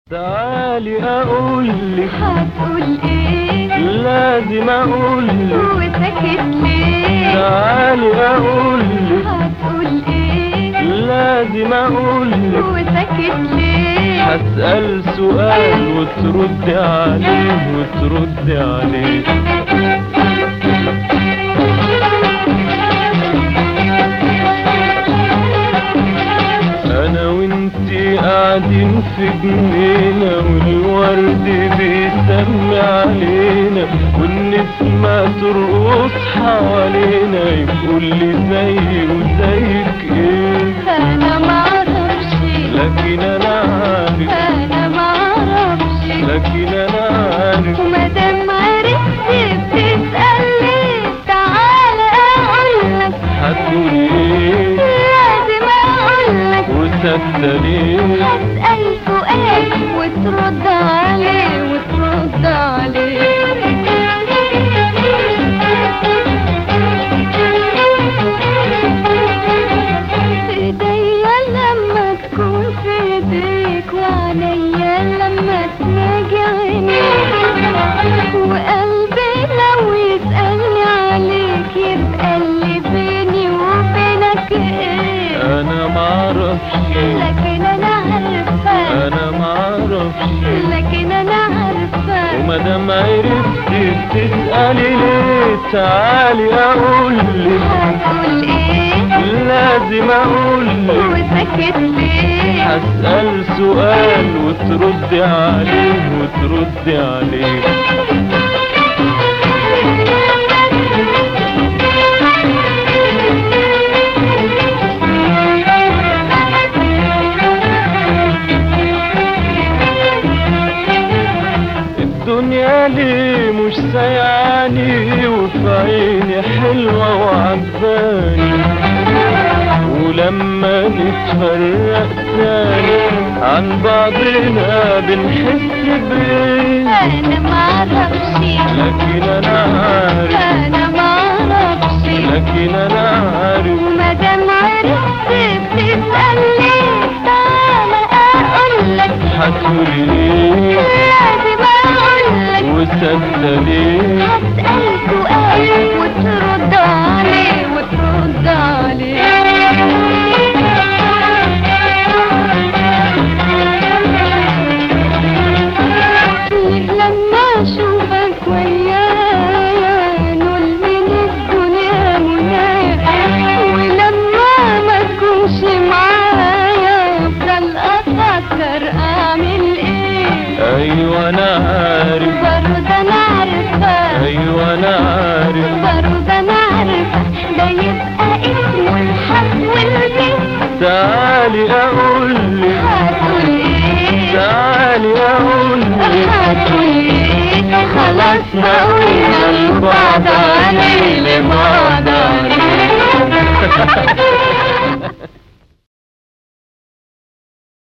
تعالي اقولك هتقول ايه لازم اقولك وساكت ليه تعالي اقولك هتقول ايه لازم اقولك وساكت ليه هسأل سؤال وترد عليه وترد عليه انا وانتي قاعدين في جنينة والورد بيسمي علينا والنسمة ترقص حوالينا يقول لي زي وزيك ايه انا معرفش لكن انا عارف انا معرفش لكن انا عارف ومادام عرفت بتسأل ليه تعالى اقولك هتقول ايه لازم اقولك وسكتة ليه هسأل سؤال وترد عليه وترد عليه ايديا لما تكون في ايديك وعينيا لما تناجي عينيك وقلبي لو يسألني عليك يبقى اللي بيني وبينك ايه انا معرفش لكن انا عارفة انا معرفش لكن انا عارفة ومادام عرفتي بتسألي ليه تعالي اقولك هتقول ايه لازم اقولك وسكت ليه هسأل سؤال وترد عليه وترد عليه الدنيا ليه مش سايعاني وفي عيني حلوة وعجباني ولما نتفرق تاني عن بعضنا بنحس بيه انا معرفش لكن انا عارف انا معرفش لكن انا عارف ومادام عرفت بتسأل ليه تعالى اقولك هتقولي ايه لازم اقولك وسكتة ليه هسأل سؤال وترد عليه وترد عليه لما اشوفك ويايا نقول من الدنيا منايا ولما ما تكونش معايا افضل افكر اعمل ايه ايوه انا عارف برضه انا عارفه ايوه انا عارف برضه انا عارفه ده يبقى اسمه الحب والبيت تعالي اقولك هتقول ايه تعالي اقولك هتقول ايه خلاص ما قلنا لبعض عليه لبعض عليه